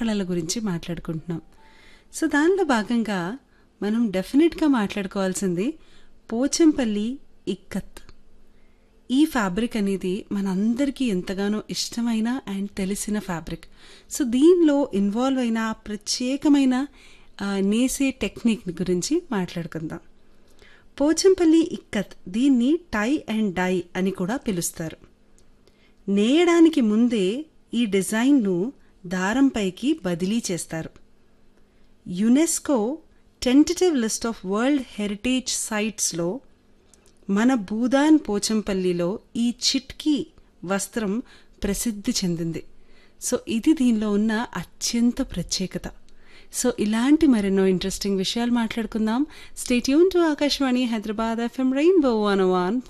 హస్తకళల గురించి మాట్లాడుకుంటున్నాం సో దానిలో భాగంగా మనం డెఫినెట్గా మాట్లాడుకోవాల్సింది పోచంపల్లి ఇక్కత్ ఈ ఫ్యాబ్రిక్ అనేది మనందరికీ ఎంతగానో ఇష్టమైన అండ్ తెలిసిన ఫ్యాబ్రిక్ సో దీనిలో ఇన్వాల్వ్ అయిన ఆ ప్రత్యేకమైన ఆ, నేసే టెక్నిక్ గురించి మాట్లాడుకుందాం పోచంపల్లి ఇక్కత్ దీన్ని టై అండ్ డై అని కూడా పిలుస్తారు నేయడానికి ముందే ఈ డిజైన్ను దారంపైకి బదిలీ చేస్తారు UNESCO tentative list of world heritage సైట్స్లో మన భూదాన్ పోచంపల్లిలో ఈ చిట్కీ వస్త్రం ప్రసిద్ధి చెందింది సో ఇది దీనిలో ఉన్న అత్యంత ప్రత్యేకత సో ఇలాంటి మరెన్నో ఇంట్రెస్టింగ్ విషయాలు మాట్లాడుకుందాం stay tuned to Akashvani Hyderabad FM rainbow one one